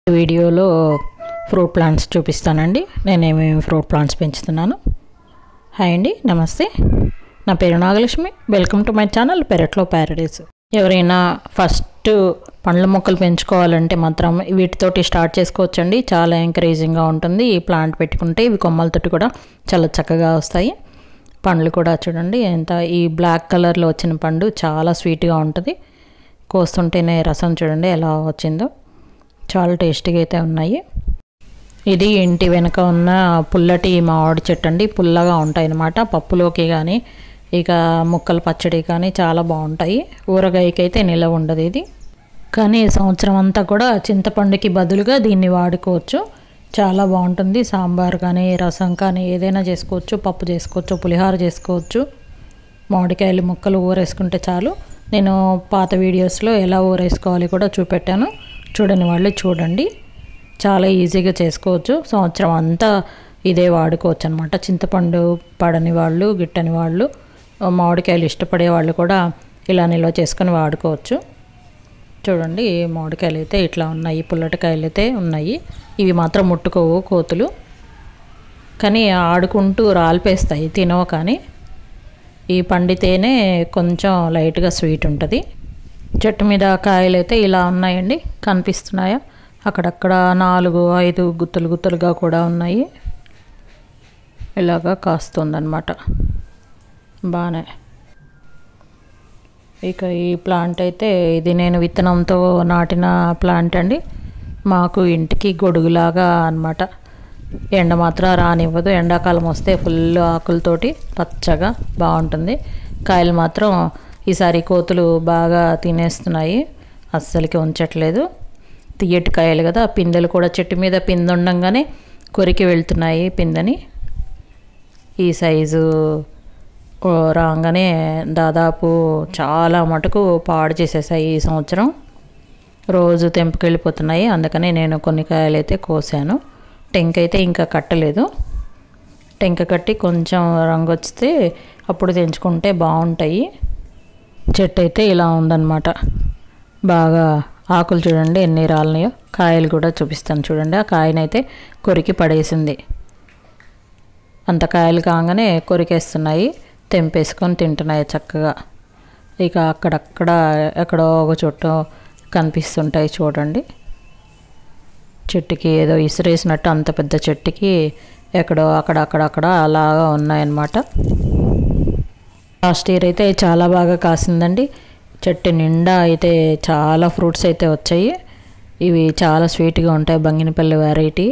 వీడియోలో fruit plants చూపిస్తానండి నేను ఏమేమి ఫ్రూట్ ప్లాంట్స్ పెంచుతున్నాను హాయ్ అండి నమస్తే నా పేరు Nagalakshmi welcome to my channel పెరట్లో ప్యారడైస్ ఎవరైనా ఫస్ట్ పండ్ల మొక్కలు పెంచుకోవాలంటే మాత్రం వీటితోటి స్టార్ట్ చేసుకోవచ్చండి చాలా ఎంకరేజింగ్గా ఉంటుంది ఈ ప్లాంట్ పెట్టుకుంటే ఇవి కొమ్మలతోటి కూడా చాలా చక్కగా వస్తాయి పండ్లు కూడా చూడండి ఎంత ఈ బ్లాక్ కలర్లో వచ్చిన పండు చాలా స్వీట్గా ఉంటుంది కోస్తుంటేనే రసం చూడండి ఎలా వచ్చిందో చాలా టేస్టీగా అయితే ఉన్నాయి ఇది ఇంటి వెనక ఉన్న పుల్లటి మామిడి చెట్టు అండి పుల్లగా ఉంటాయి అన్నమాట పప్పులోకి కానీ ఇక ముక్కల పచ్చడి కానీ చాలా బాగుంటాయి ఊరగాయకి అయితే నిలవ ఉండదు ఇది కానీ సంవత్సరం అంతా కూడా చింతపండుకి బదులుగా దీన్ని వాడుకోవచ్చు చాలా బాగుంటుంది సాంబార్ కానీ రసం కానీ ఏదైనా చేసుకోవచ్చు పప్పు చేసుకోవచ్చు పులిహోర చేసుకోవచ్చు మామిడికాయలు ముక్కలు ఊరేసుకుంటే చాలు నేను పాత వీడియోస్లో ఎలా ఊరేసుకోవాలి కూడా చూపెట్టాను చూడని వాళ్ళు చూడండి చాలా ఈజీగా చేసుకోవచ్చు సంవత్సరం అంతా ఇదే వాడుకోవచ్చు అనమాట చింతపండు పడని వాళ్ళు గిట్టని వాళ్ళు మామిడికాయలు ఇష్టపడే వాళ్ళు కూడా ఇలా నిల్వ చేసుకొని వాడుకోవచ్చు చూడండి మామిడికాయలు అయితే ఇట్లా ఉన్నాయి పుల్లటికాయలు అయితే ఉన్నాయి ఇవి మాత్రం ముట్టుకోవు కోతులు కానీ ఆడుకుంటూ రాలిపేస్తాయి తినవు కానీ ఈ పండితేనే కొంచెం లైట్గా స్వీట్ ఉంటుంది చెట్టు మీద కాయలు అయితే ఇలా ఉన్నాయండి కనిపిస్తున్నాయా అక్కడక్కడ నాలుగు ఐదు గుత్తులు గుత్తులుగా కూడా ఉన్నాయి ఇలాగా కాస్తుందన్నమాట బాగానే ఇక ఈ ప్లాంట్ అయితే ఇది నేను విత్తనంతో నాటిన ప్లాంట్ అండి మాకు ఇంటికి గొడుగులాగా అనమాట ఎండ మాత్రం రానివ్వదు ఎండాకాలం వస్తే ఫుల్ ఆకులతోటి పచ్చగా బాగుంటుంది కాయలు మాత్రం ఈసారి కోతులు బాగా తినేస్తున్నాయి అస్సలకి ఉంచట్లేదు తీయటి కాయలు కదా పిందెలు కూడా చెట్టు మీద పిందె ఉండంగానే కొరికి వెళ్తున్నాయి పిందెని ఈ సైజు రాగానే దాదాపు చాలా మటుకు పాడు చేసేసాయి ఈ సంవత్సరం రోజు తెంపుకెళ్ళిపోతున్నాయి అందుకని నేను కొన్ని కాయలు అయితే కోసాను టెంక అయితే ఇంకా కట్టలేదు టెంక కట్టి కొంచెం రంగు వస్తే అప్పుడు తెంచుకుంటే బాగుంటాయి చెట్టు అయితే ఇలా ఉందన్నమాట బాగా ఆకులు చూడండి ఎన్ని రాలినాయో కాయలు కూడా చూపిస్తాను చూడండి ఆ కాయనైతే కొరికి పడేసింది అంత కాయలు కాగానే కొరికేస్తున్నాయి తెంపేసుకొని తింటున్నాయి చక్కగా ఇక అక్కడక్కడ ఎక్కడో ఒక చోట కనిపిస్తుంటాయి చూడండి చెట్టుకి ఏదో ఇసిరేసినట్టు అంత పెద్ద చెట్టుకి ఎక్కడో అక్కడ అక్కడక్కడ అలాగా ఉన్నాయన్నమాట లాస్ట్ ఇయర్ అయితే చాలా బాగా కాసిందండి చెట్టు నిండా అయితే చాలా ఫ్రూట్స్ అయితే వచ్చాయి ఇవి చాలా స్వీట్గా ఉంటాయి బంగినపల్లి వెరైటీ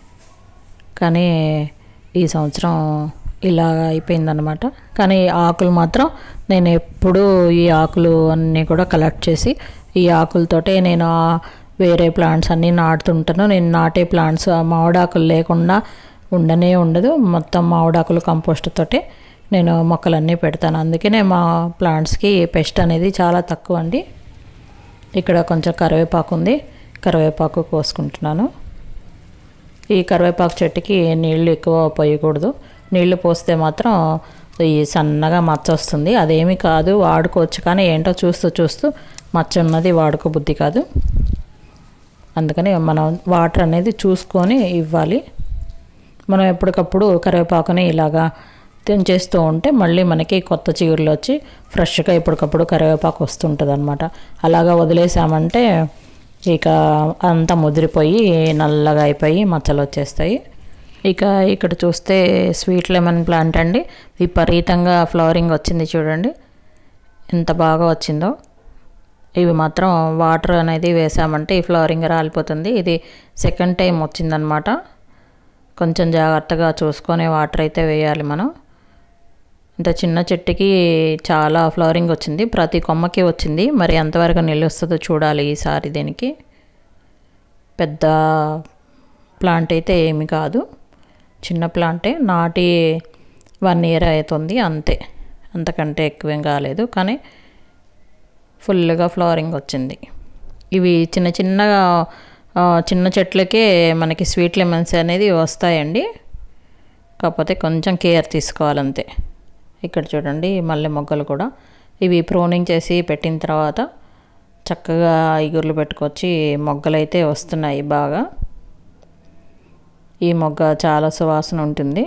కానీ ఈ సంవత్సరం ఇలా అయిపోయిందనమాట కానీ ఆకులు మాత్రం నేను ఎప్పుడూ ఈ ఆకులు అన్నీ కూడా కలెక్ట్ చేసి ఈ ఆకులతోటే నేను వేరే ప్లాంట్స్ అన్నీ నాటుతుంటాను నేను నాటే ప్లాంట్స్ మామిడాకులు లేకుండా ఉండనే ఉండదు మొత్తం మామిడాకులు కంపోస్ట్ తోటే నేను మొక్కలన్నీ పెడతాను అందుకనే మా ప్లాంట్స్కి పెస్ట్ అనేది చాలా తక్కువ అండి ఇక్కడ కొంచెం కరివేపాకు ఉంది కరివేపాకు కోసుకుంటున్నాను ఈ కరివేపాకు చెట్టుకి నీళ్లు ఎక్కువ పోయకూడదు నీళ్లు పోస్తే మాత్రం ఈ సన్నగా మచ్చ వస్తుంది అదేమి కాదు వాడుకోవచ్చు కానీ ఏంటో చూస్తూ చూస్తూ మచ్చ ఉన్నది వాడుకో బుద్ధి కాదు అందుకని మనం వాటర్ అనేది చూసుకొని ఇవ్వాలి మనం ఎప్పటికప్పుడు కరివేపాకుని ఇలాగా తెంచేస్తూ ఉంటే మళ్ళీ మనకి కొత్త చిగురులు వచ్చి ఫ్రెష్గా ఎప్పటికప్పుడు కరివేపాకు వస్తుంటుంది అనమాట అలాగా వదిలేసామంటే ఇక అంతా ముదిరిపోయి నల్లగా అయిపోయి మచ్చలు వచ్చేస్తాయి ఇక ఇక్కడ చూస్తే స్వీట్ లెమన్ ప్లాంట్ అండి విపరీతంగా ఫ్లవరింగ్ వచ్చింది చూడండి ఎంత బాగా వచ్చిందో ఇవి మాత్రం వాటర్ అనేది వేసామంటే ఈ ఫ్లవరింగ్ రాలిపోతుంది ఇది సెకండ్ టైం వచ్చిందనమాట కొంచెం జాగ్రత్తగా చూసుకొని వాటర్ అయితే వేయాలి మనం ఇంత చిన్న చెట్టుకి చాలా ఫ్లవరింగ్ వచ్చింది ప్రతి కొమ్మకి వచ్చింది మరి ఎంతవరకు నిలుస్తుందో చూడాలి ఈసారి దీనికి పెద్ద ప్లాంట్ అయితే ఏమి కాదు చిన్న ప్లాంటే నాటి వన్ ఇయర్ అవుతుంది అంతే అంతకంటే ఎక్కువేం కాలేదు కానీ ఫుల్గా ఫ్లవరింగ్ వచ్చింది ఇవి చిన్న చిన్నగా చిన్న చెట్లకే మనకి స్వీట్ లెమన్స్ అనేది వస్తాయండి కాకపోతే కొంచెం కేర్ తీసుకోవాలంతే ఇక్కడ చూడండి మల్లె మొగ్గలు కూడా ఇవి ప్రోనింగ్ చేసి పెట్టిన తర్వాత చక్కగా ఇగుర్లు పెట్టుకొచ్చి మొగ్గలైతే వస్తున్నాయి బాగా ఈ మొగ్గ చాలా సువాసన ఉంటుంది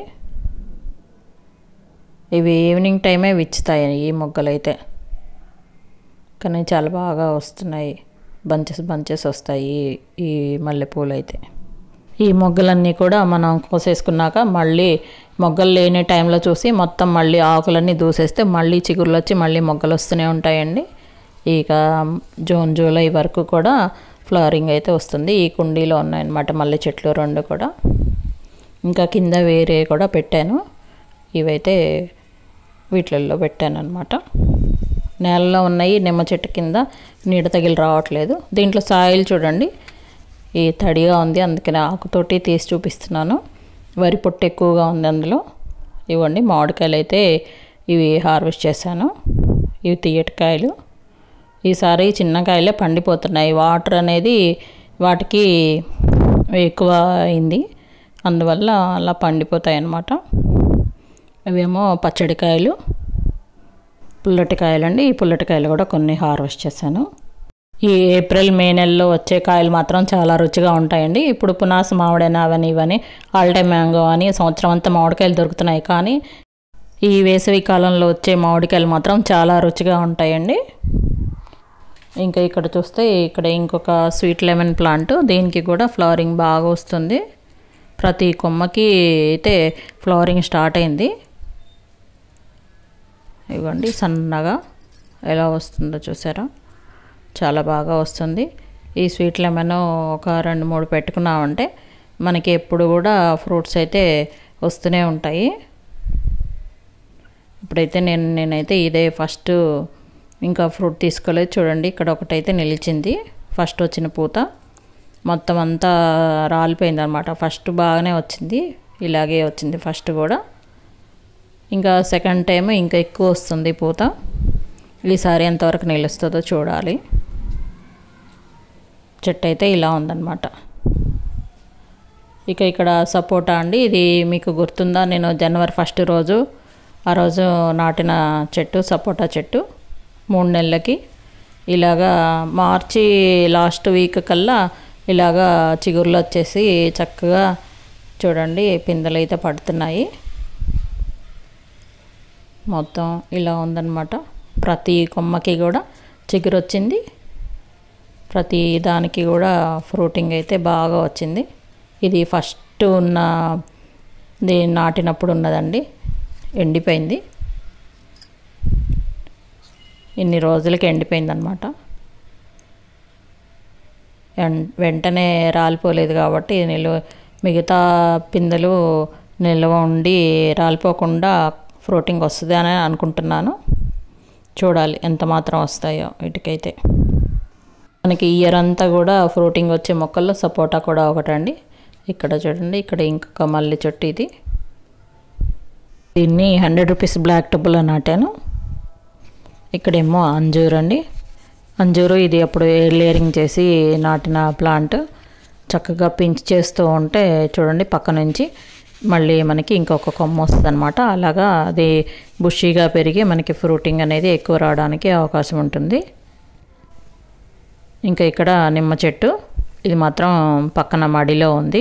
ఇవి ఈవినింగ్ టైమే విచ్చుతాయి ఈ మొగ్గలైతే కానీ చాలా బాగా వస్తున్నాయి బంచెస్ బంచెస్ వస్తాయి ఈ మల్లెపూలు అయితే ఈ మొగ్గలన్నీ కూడా మనం కోసేసుకున్నాక మళ్ళీ మొగ్గలు లేని టైంలో చూసి మొత్తం మళ్ళీ ఆకులన్నీ దూసేస్తే మళ్ళీ చిగుర్లు వచ్చి మళ్ళీ మొగ్గలు వస్తూనే ఉంటాయండి ఇక జూన్ జూలై వరకు కూడా ఫ్లవరింగ్ అయితే వస్తుంది ఈ కుండీలో ఉన్నాయన్నమాట మల్లె చెట్లు రెండు కూడా ఇంకా కింద వేరే కూడా పెట్టాను ఇవైతే వీటిల్లో పెట్టాను అనమాట నేలలో ఉన్నాయి నిమ్మ చెట్టు కింద నీడ తగిలి రావట్లేదు దీంట్లో సాయిల్ చూడండి ఈ తడిగా ఉంది అందుకని ఆకుతోటి తీసి చూపిస్తున్నాను వరి పొట్టు ఎక్కువగా ఉంది అందులో ఇవ్వండి మామిడికాయలు అయితే ఇవి హార్వెస్ట్ చేశాను ఇవి తీయటికాయలు ఈసారి చిన్న కాయలే పండిపోతున్నాయి వాటర్ అనేది వాటికి ఎక్కువ అయింది అందువల్ల అలా పండిపోతాయి అన్నమాట అవేమో పచ్చడికాయలు పుల్లటికాయలు ఈ పుల్లటికాయలు కూడా కొన్ని హార్వెస్ట్ చేశాను ఈ ఏప్రిల్ మే నెలలో వచ్చే కాయలు మాత్రం చాలా రుచిగా ఉంటాయండి ఇప్పుడు పునాస మామిడైనా అవని ఇవని ఆల్టై మ్యాంగో అని సంవత్సరం అంతా మామిడికాయలు దొరుకుతున్నాయి కానీ ఈ వేసవి కాలంలో వచ్చే మామిడికాయలు మాత్రం చాలా రుచిగా ఉంటాయండి ఇంకా ఇక్కడ చూస్తే ఇక్కడ ఇంకొక స్వీట్ లెమన్ ప్లాంట్ దీనికి కూడా ఫ్లవరింగ్ బాగా వస్తుంది ప్రతి కొమ్మకి అయితే ఫ్లవరింగ్ స్టార్ట్ అయింది ఇవ్వండి సన్నగా ఎలా వస్తుందో చూసారా చాలా బాగా వస్తుంది ఈ స్వీట్ లెమన్ ఒక రెండు మూడు పెట్టుకున్నామంటే మనకి ఎప్పుడు కూడా ఫ్రూట్స్ అయితే వస్తూనే ఉంటాయి ఇప్పుడైతే నేను నేనైతే ఇదే ఫస్ట్ ఇంకా ఫ్రూట్ తీసుకోలేదు చూడండి ఇక్కడ ఒకటైతే నిలిచింది ఫస్ట్ వచ్చిన పూత మొత్తం అంతా రాలిపోయింది అనమాట ఫస్ట్ బాగానే వచ్చింది ఇలాగే వచ్చింది ఫస్ట్ కూడా ఇంకా సెకండ్ టైం ఇంకా ఎక్కువ వస్తుంది పూత ఈసారి ఎంతవరకు నిలుస్తుందో చూడాలి చెట్టు అయితే ఇలా ఉందన్నమాట ఇక ఇక్కడ సపోటా అండి ఇది మీకు గుర్తుందా నేను జనవరి ఫస్ట్ రోజు ఆ రోజు నాటిన చెట్టు సపోటా చెట్టు మూడు నెలలకి ఇలాగా మార్చి లాస్ట్ వీక్ కల్లా ఇలాగా చిగుర్లు వచ్చేసి చక్కగా చూడండి పిందెలు అయితే పడుతున్నాయి మొత్తం ఇలా ఉందన్నమాట ప్రతి కొమ్మకి కూడా చిగురు వచ్చింది ప్రతి దానికి కూడా ఫ్రూటింగ్ అయితే బాగా వచ్చింది ఇది ఫస్ట్ ఉన్న ఇది నాటినప్పుడు ఉన్నదండి ఎండిపోయింది ఇన్ని రోజులకి ఎండిపోయింది అనమాట వెంటనే రాలిపోలేదు కాబట్టి నిలువ మిగతా పిందెలు నిల్వ ఉండి రాలిపోకుండా ఫ్రూటింగ్ వస్తుంది అని అనుకుంటున్నాను చూడాలి ఎంత మాత్రం వస్తాయో వీటికైతే మనకి ఇయర్ అంతా కూడా ఫ్రూటింగ్ వచ్చే మొక్కల్లో సపోటా కూడా ఒకటండి ఇక్కడ చూడండి ఇక్కడ ఇంకొక మల్లె చెట్టు ఇది దీన్ని హండ్రెడ్ రూపీస్ బ్లాక్ టబ్బులో నాటాను ఇక్కడేమో అంజూరు అండి అంజూరు ఇది అప్పుడు లేరింగ్ చేసి నాటిన ప్లాంట్ చక్కగా పించ్ చేస్తూ ఉంటే చూడండి పక్క నుంచి మళ్ళీ మనకి ఇంకొక కొమ్మ వస్తుంది అనమాట అలాగా అది బుషీగా పెరిగి మనకి ఫ్రూటింగ్ అనేది ఎక్కువ రావడానికి అవకాశం ఉంటుంది ఇంకా ఇక్కడ నిమ్మ చెట్టు ఇది మాత్రం పక్కన మడిలో ఉంది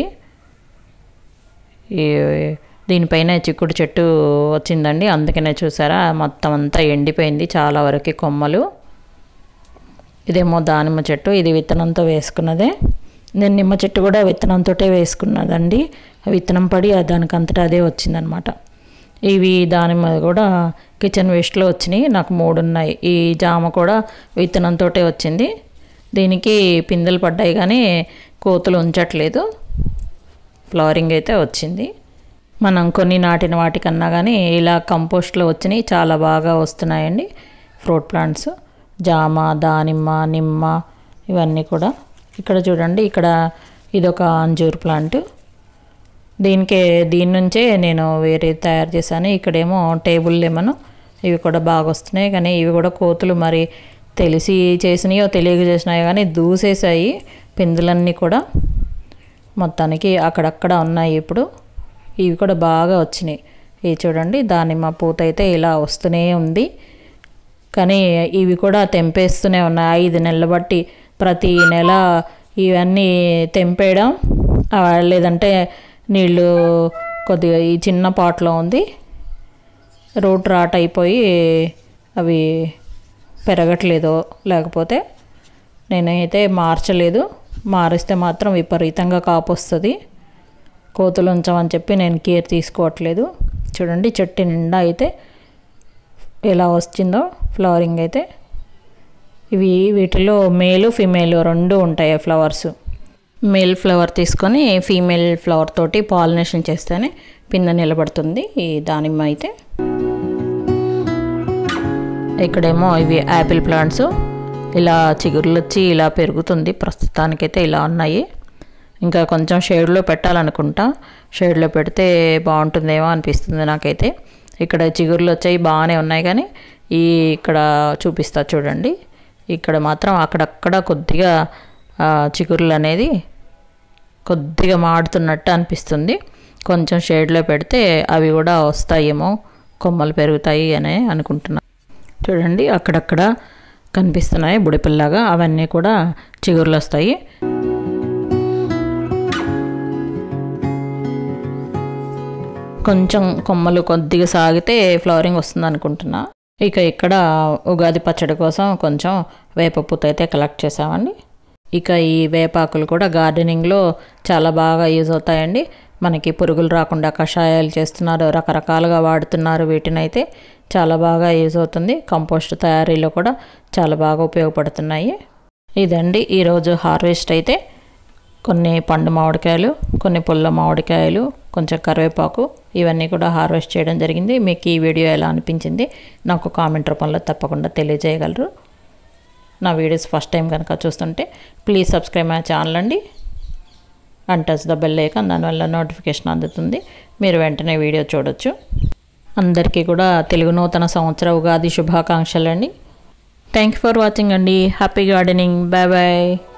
ఈ దీనిపైన చిక్కుడు చెట్టు వచ్చిందండి అందుకనే చూసారా మొత్తం అంతా ఎండిపోయింది చాలా వరకు కొమ్మలు ఇదేమో దానిమ్మ చెట్టు ఇది విత్తనంతో వేసుకున్నదే నేను నిమ్మ చెట్టు కూడా విత్తనంతో వేసుకున్నదండి విత్తనం పడి దానికంతటా అదే వచ్చిందనమాట ఇవి దానిమ్మ కూడా కిచెన్ వేస్ట్లో వచ్చినాయి నాకు మూడు ఉన్నాయి ఈ జామ కూడా విత్తనంతో వచ్చింది దీనికి పిందెలు పడ్డాయి కానీ కోతులు ఉంచట్లేదు ఫ్లవరింగ్ అయితే వచ్చింది మనం కొన్ని నాటిన వాటికన్నా కానీ ఇలా కంపోస్ట్లో వచ్చినాయి చాలా బాగా వస్తున్నాయండి ఫ్రూట్ ప్లాంట్స్ జామ దానిమ్మ నిమ్మ ఇవన్నీ కూడా ఇక్కడ చూడండి ఇక్కడ ఇదొక అంజూర్ ప్లాంట్ దీనికే దీని నుంచే నేను వేరే తయారు చేశాను ఇక్కడేమో టేబుల్ లెమన్ ఇవి కూడా బాగా వస్తున్నాయి కానీ ఇవి కూడా కోతులు మరి తెలిసి చేసినాయో తెలియక చేసినాయో కానీ దూసేసాయి పిందులన్నీ కూడా మొత్తానికి అక్కడక్కడ ఉన్నాయి ఇప్పుడు ఇవి కూడా బాగా వచ్చినాయి ఇవి చూడండి దానిమ్మ పూత అయితే ఇలా వస్తూనే ఉంది కానీ ఇవి కూడా తెంపేస్తూనే ఉన్నాయి ఐదు నెలలు బట్టి ప్రతి నెల ఇవన్నీ తెంపేయడం ఆ, లేదంటే నీళ్ళు కొద్దిగా ఈ చిన్న పాట్లో ఉంది రూట్ రాట్ అయిపోయి అవి పెరగట్లేదు లేకపోతే నేనైతే మార్చలేదు మారిస్తే మాత్రం విపరీతంగా కాపు వస్తుంది కోతులు ఉంచమని చెప్పి నేను కేర్ తీసుకోవట్లేదు చూడండి చెట్టు నిండా అయితే ఎలా వచ్చిందో ఫ్లవరింగ్ అయితే ఇవి వీటిలో మేలు ఫీమేల్ రెండు ఉంటాయి ఫ్లవర్స్ మేల్ ఫ్లవర్ తీసుకొని ఫీమేల్ ఫ్లవర్ తోటి పాలినేషన్ చేస్తేనే పింద నిలబడుతుంది ఈ దానిమ్మ అయితే ఇక్కడేమో ఇవి యాపిల్ ప్లాంట్స్ ఇలా చిగుర్లు వచ్చి ఇలా పెరుగుతుంది ప్రస్తుతానికైతే ఇలా ఉన్నాయి ఇంకా కొంచెం షేడ్లో పెట్టాలనుకుంటా షేడ్లో పెడితే బాగుంటుందేమో అనిపిస్తుంది నాకైతే ఇక్కడ చిగుర్లు వచ్చాయి బాగానే ఉన్నాయి కానీ ఈ ఇక్కడ చూపిస్తా చూడండి ఇక్కడ మాత్రం అక్కడక్కడ కొద్దిగా ఆ, చిగుర్లు అనేది కొద్దిగా మాడుతున్నట్టు అనిపిస్తుంది కొంచెం షేడ్లో పెడితే అవి కూడా వస్తాయేమో కొమ్మలు పెరుగుతాయి అని అనుకుంటున్నా చూడండి అక్కడక్కడ కనిపిస్తున్నాయి బుడిపిల్లాగా అవన్నీ కూడా చిగుర్లు వస్తాయి కొంచెం కొమ్మలు కొద్దిగా సాగితే ఫ్లవరింగ్ వస్తుంది అనుకుంటున్నా ఇక ఇక్కడ ఉగాది పచ్చడి కోసం కొంచెం వేప పూత అయితే కలెక్ట్ చేసామండి ఇక ఈ వేపాకులు కూడా గార్డెనింగ్లో చాలా బాగా యూజ్ అవుతాయండి మనకి పురుగులు రాకుండా కషాయాలు చేస్తున్నారు రకరకాలుగా వాడుతున్నారు వీటిని అయితే చాలా బాగా యూజ్ అవుతుంది కంపోస్ట్ తయారీలో కూడా చాలా బాగా ఉపయోగపడుతున్నాయి ఇదండి ఈరోజు హార్వెస్ట్ అయితే కొన్ని పండు మామిడికాయలు కొన్ని పుల్ల మామిడికాయలు కొంచెం కరివేపాకు ఇవన్నీ కూడా హార్వెస్ట్ చేయడం జరిగింది మీకు ఈ వీడియో ఎలా అనిపించింది నాకు కామెంట్ రూపంలో తప్పకుండా తెలియజేయగలరు నా వీడియోస్ ఫస్ట్ టైం కనుక చూస్తుంటే ప్లీజ్ సబ్స్క్రైబ్ మై ఛానల్ అండి and touch the bell icon దానివల్ల నోటిఫికేషన్ అందుతుంది మీరు వెంటనే వీడియో చూడొచ్చు అందరికీ కూడా తెలుగు నూతన సంవత్సర ఉగాది శుభాకాంక్షలు అండి థ్యాంక్ యూ ఫర్ వాచింగ్ అండి హ్యాపీ గార్డెనింగ్ బాయ్ బాయ్